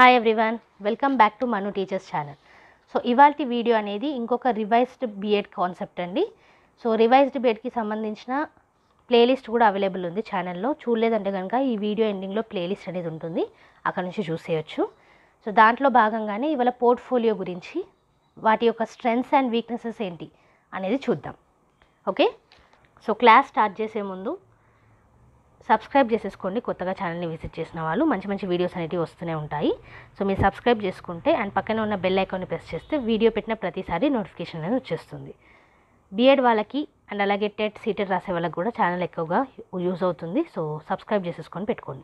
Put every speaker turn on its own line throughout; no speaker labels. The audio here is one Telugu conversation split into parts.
hi everyone welcome back to Manu teachers channel so ఇవాళ వీడియో అనేది ఇంకొక రివైజ్డ్ బిఎడ్ కాన్సెప్ట్ అండి సో రివైజ్డ్ బిఎడ్కి సంబంధించిన ప్లేలిస్ట్ కూడా అవైలబుల్ ఉంది ఛానల్లో చూడలేదంటే కనుక ఈ వీడియో ఎండింగ్లో ప్లేలిస్ట్ అనేది ఉంటుంది అక్కడ నుంచి చూసేయచ్చు సో దాంట్లో భాగంగానే ఇవాళ పోర్ట్ఫోలియో గురించి వాటి యొక్క స్ట్రెంగ్స్ అండ్ వీక్నెసెస్ ఏంటి అనేది చూద్దాం ఓకే సో క్లాస్ స్టార్ట్ చేసే ముందు సబ్స్క్రైబ్ చేసేసుకోండి కొత్తగా ఛానల్ని విజిట్ చేసిన వాళ్ళు మంచి మంచి వీడియోస్ అనేవి వస్తూనే ఉంటాయి సో మీరు సబ్స్క్రైబ్ చేసుకుంటే అండ్ పక్కన ఉన్న బెల్ ఐకాన్ని ప్రెస్ చేస్తే వీడియో పెట్టిన ప్రతిసారి నోటిఫికేషన్ అనేది వచ్చేస్తుంది బీఎడ్ వాళ్ళకి అండ్ అలాగే టెట్ సీటెడ్ రాసే వాళ్ళకి కూడా ఛానల్ ఎక్కువగా యూజ్ అవుతుంది సో సబ్స్క్రైబ్ చేసేసుకొని పెట్టుకోండి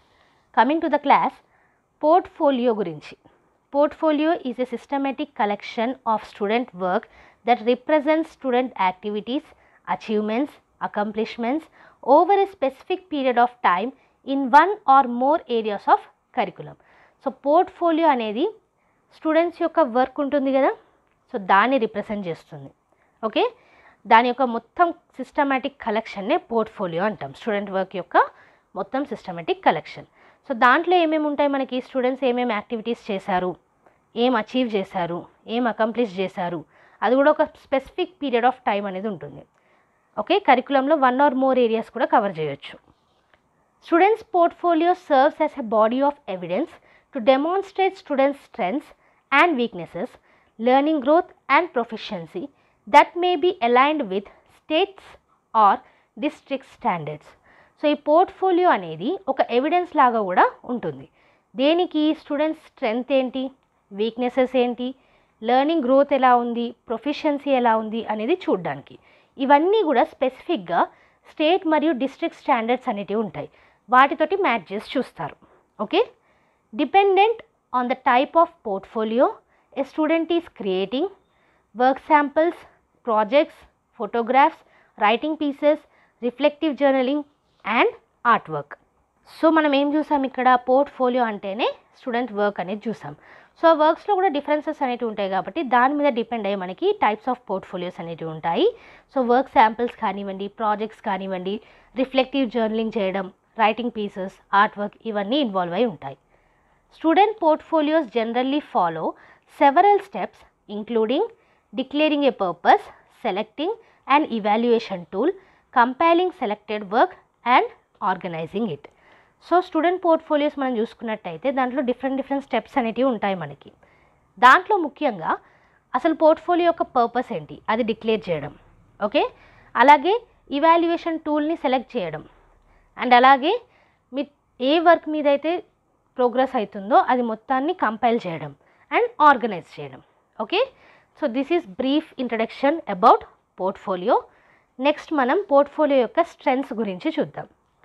coming to the class portfolio గురించి portfolio is a systematic collection of student work that represents student activities achievements accomplishments over a specific period of time in one or more areas of curriculum so portfolio అనేది స్టూడెంట్స్ యొక్క వర్క్ ఉంటుంది కదా సో దాన్ని రిప్రజెంట్ చేస్తుంది ఓకే దాని యొక్క మొత్తం సిస్టమేటిక్ కలెక్షన్నే పోర్ట్ఫోలియో అంటాం స్టూడెంట్ వర్క్ యొక్క మొత్తం సిస్టమేటిక్ కలెక్షన్ సో దాంట్లో ఏమేమి ఉంటాయి మనకి స్టూడెంట్స్ ఏమేమి యాక్టివిటీస్ చేశారు ఏం అచీవ్ చేశారు ఏం అకంప్లిష్ చేశారు అది కూడా ఒక స్పెసిఫిక్ పీరియడ్ ఆఫ్ టైం అనేది ఉంటుంది ఓకే కరికులంలో వన్ ఆర్ మోర్ ఏరియాస్ కూడా కవర్ చేయొచ్చు students portfolio serves as a body of evidence to demonstrate students strengths and weaknesses learning growth and proficiency that may be aligned with states or district standards so ఈ పోర్ట్ఫోలియో అనేది ఒక ఎవిడెన్స్ లాగా కూడా ఉంటుంది దేనికి స్టూడెంట్స్ స్ట్రెంగ్త్ ఏంటి వీక్నెసెస్ ఏంటి లెర్నింగ్ గ్రోత్ ఎలా ఉంది ప్రొఫిషియన్సీ ఎలా ఉంది అనేది చూడడానికి ఇవన్నీ కూడా స్పెసిఫిక్గా స్టేట్ మరియు డిస్ట్రిక్ట్ స్టాండర్డ్స్ అనేటివి ఉంటాయి వాటితోటి మ్యాచ్ చేసి చూస్తారు okay dependent on the type of portfolio a student is creating work samples projects photographs writing pieces reflective journaling and art work so మనం ఏం చూసాం ఇక్కడ పోర్ట్ఫోలియో అంటేనే స్టూడెంట్ వర్క్ అనేది చూసాం సో ఆ వర్క్స్లో కూడా డిఫరెన్సెస్ అనేవి ఉంటాయి కాబట్టి దాని మీద డిపెండ్ అయ్యి మనకి టైప్స్ ఆఫ్ పోర్ట్ఫోలియోస్ అనేవి ఉంటాయి సో వర్క్ శాంపిల్స్ కానివ్వండి ప్రాజెక్ట్స్ కానివ్వండి రిఫ్లెక్టివ్ జర్నలింగ్ చేయడం రైటింగ్ పీసెస్ ఆర్ట్ వర్క్ ఇవన్నీ ఇన్వాల్వ్ అయి ఉంటాయి student portfolios generally follow several steps including declaring a purpose selecting and evaluation tool compiling selected work and organising it so student portfolios మనం చూసుకున్నట్టయితే దాంట్లో డిఫరెంట్ డిఫరెంట్ స్టెప్స్ అనేటివి ఉంటాయి మనకి దాంట్లో ముఖ్యంగా అసలు పోర్ట్ఫోలియో యొక్క పర్పస్ ఏంటి అది డిక్లేర్ చేయడం ఓకే అలాగే ఇవాల్యుయేషన్ టూల్ని సెలెక్ట్ చేయడం అండ్ అలాగే మీ ఏ వర్క్ మీద అయితే ప్రోగ్రెస్ అవుతుందో అది మొత్తాన్ని కంపైల్ చేయడం అండ్ ఆర్గనైజ్ చేయడం okay so this is brief introduction about portfolio next మనం పోర్ట్ఫోలియో యొక్క స్ట్రెంగ్స్ గురించి చూద్దాం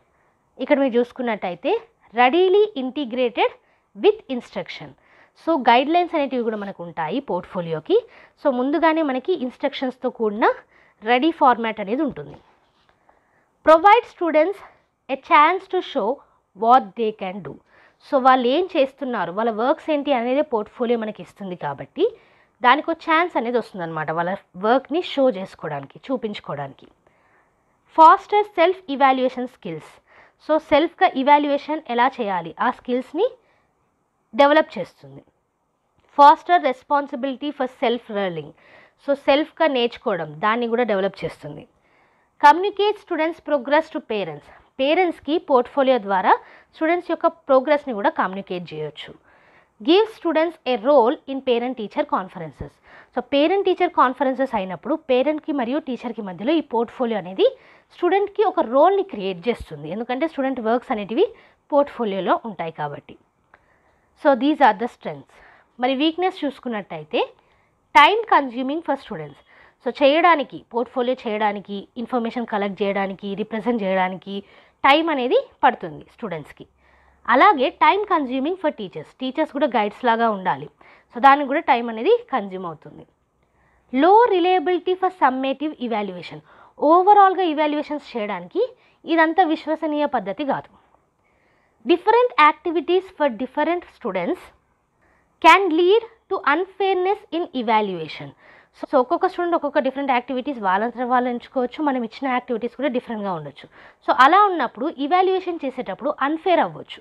ఇక్కడ మీరు చూసుకున్నట్టయితే readily integrated with instruction so guidelines అనేటివి కూడా మనకు ఉంటాయి పోర్ట్ఫోలియోకి సో ముందుగానే మనకి ఇన్స్ట్రక్షన్స్తో కూడిన రెడీ ఫార్మాట్ అనేది ఉంటుంది provide students a chance to show what they can do so వాళ్ళు ఏం చేస్తున్నారు వాళ్ళ వర్క్స్ ఏంటి అనేది పోర్ట్ఫోలియో మనకి ఇస్తుంది కాబట్టి దానికి ఒక ఛాన్స్ అనేది వస్తుందన్నమాట వాళ్ళ వర్క్ని షో చేసుకోవడానికి చూపించుకోవడానికి foster self evaluation skills so సెల్ఫ్గా ఇవాల్యుయేషన్ ఎలా చేయాలి ఆ స్కిల్స్ని డెవలప్ చేస్తుంది foster responsibility for self learning so సెల్ఫ్గా నేర్చుకోవడం దాన్ని కూడా డెవలప్ చేస్తుంది communicate students progress to parents పేరెంట్స్కి పోర్ట్ఫోలియో ద్వారా స్టూడెంట్స్ యొక్క ప్రోగ్రెస్ని కూడా కమ్యూనికేట్ చేయొచ్చు give students a role in parent teacher conferences so parent teacher conferences అయినప్పుడు పేరెంట్కి మరియు టీచర్కి మధ్యలో ఈ పోర్ట్ఫోలియో అనేది స్టూడెంట్కి ఒక రోల్ని క్రియేట్ చేస్తుంది ఎందుకంటే స్టూడెంట్ వర్క్స్ అనేటివి పోర్ట్ఫోలియోలో ఉంటాయి కాబట్టి so these are the strengths మరి వీక్నెస్ చూసుకున్నట్టయితే time consuming for students so చేయడానికి పోర్ట్ఫోలియో చేయడానికి ఇన్ఫర్మేషన్ కలెక్ట్ చేయడానికి రిప్రజెంట్ చేయడానికి టైం అనేది పడుతుంది స్టూడెంట్స్కి అలాగే time consuming for teachers teachers కూడా గైడ్స్ లాగా ఉండాలి సో దానికి కూడా టైం అనేది కన్జ్యూమ్ అవుతుంది లో రిలయబిలిటీ ఫర్ సమ్మేటివ్ ఇవాల్యుయేషన్ ఓవరాల్గా ఇవాల్యుయేషన్స్ చేయడానికి ఇదంతా విశ్వసనీయ పద్ధతి కాదు different activities for different students can lead to unfairness in evaluation so ఒక్కొక్క స్టూడెంట్ ఒక్కొక్క డిఫరెంట్ యాక్టివిటీస్ వాళ్ళంతా వాళ్ళు ఎంచుకోవచ్చు మనం ఇచ్చిన యాక్టివిటీస్ కూడా డిఫరెంట్గా ఉండొచ్చు సో అలా ఉన్నప్పుడు ఇవాల్యుయేషన్ చేసేటప్పుడు అన్ఫేర్ అవ్వచ్చు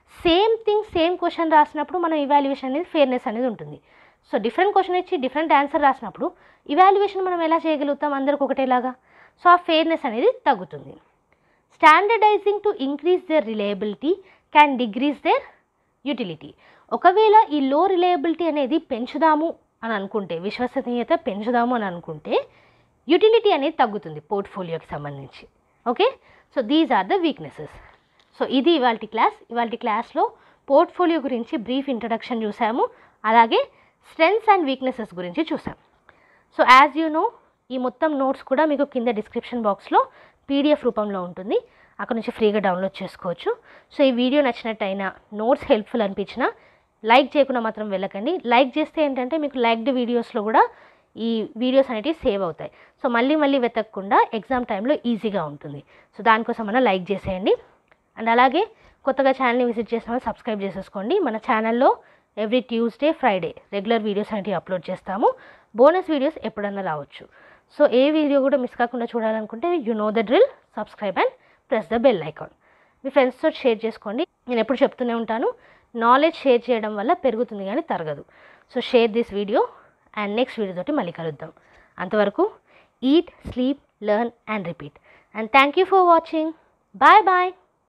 సేమ్ థింగ్ సేమ్ క్వశ్చన్ రాసినప్పుడు మనం ఇవాల్యుయేషన్ అనేది ఫేర్నెస్ అనేది ఉంటుంది సో డిఫరెంట్ క్వశ్చన్ ఇచ్చి డిఫరెంట్ ఆన్సర్ రాసినప్పుడు ఇవాల్యుయేషన్ మనం ఎలా చేయగలుగుతాం అందరికి ఒకటేలాగా సో ఆ ఫేర్నెస్ అనేది తగ్గుతుంది standardising to increase their reliability can decrease their utility ఒకవేళ ఈ లో రిలయబిలిటీ అనేది పెంచుదాము అని అనుకుంటే విశ్వసనీయత పెంచుదాము అని అనుకుంటే యూటిలిటీ అనేది తగ్గుతుంది పోర్ట్ఫోలియోకి సంబంధించి okay so these are the weaknesses so ఇది ఇవాళ క్లాస్ ఇవాళ క్లాస్లో పోర్ట్ఫోలియో గురించి బ్రీఫ్ ఇంట్రడక్షన్ చూసాము అలాగే స్ట్రెంగ్స్ అండ్ వీక్నెసెస్ గురించి చూసాం సో యాజ్ యూ నో ఈ మొత్తం నోట్స్ కూడా మీకు కింద డిస్క్రిప్షన్ బాక్స్లో పీడిఎఫ్ రూపంలో ఉంటుంది అక్కడ నుంచి ఫ్రీగా డౌన్లోడ్ చేసుకోవచ్చు సో ఈ వీడియో నచ్చినట్టయినా నోట్స్ హెల్ప్ఫుల్ అనిపించినా లైక్ చేయకుండా మాత్రం వెళ్ళకండి లైక్ చేస్తే ఏంటంటే మీకు లైక్డ్ వీడియోస్లో కూడా ఈ వీడియోస్ అనేటివి సేవ్ అవుతాయి సో మళ్ళీ మళ్ళీ వెతకకుండా ఎగ్జామ్ టైంలో ఈజీగా ఉంటుంది సో దానికోసం మనం లైక్ చేసేయండి అండ్ అలాగే కొత్తగా ఛానల్ని విజిట్ చేసిన వాళ్ళు సబ్స్క్రైబ్ చేసేసుకోండి మన ఛానల్లో every Tuesday Friday regular videos అనేవి అప్లోడ్ చేస్తాము బోనస్ వీడియోస్ ఎప్పుడన్నా రావచ్చు సో ఏ వీడియో కూడా మిస్ కాకుండా చూడాలనుకుంటే you know the drill subscribe and press the bell icon మీ ఫ్రెండ్స్తో షేర్ చేసుకోండి నేను ఎప్పుడు చెప్తూనే ఉంటాను నాలెడ్జ్ షేర్ చేయడం వల్ల పెరుగుతుంది కానీ తరగదు so share this video and next video తోటి మళ్ళీ కలుద్దాం అంతవరకు eat sleep learn and repeat and thank you for watching bye bye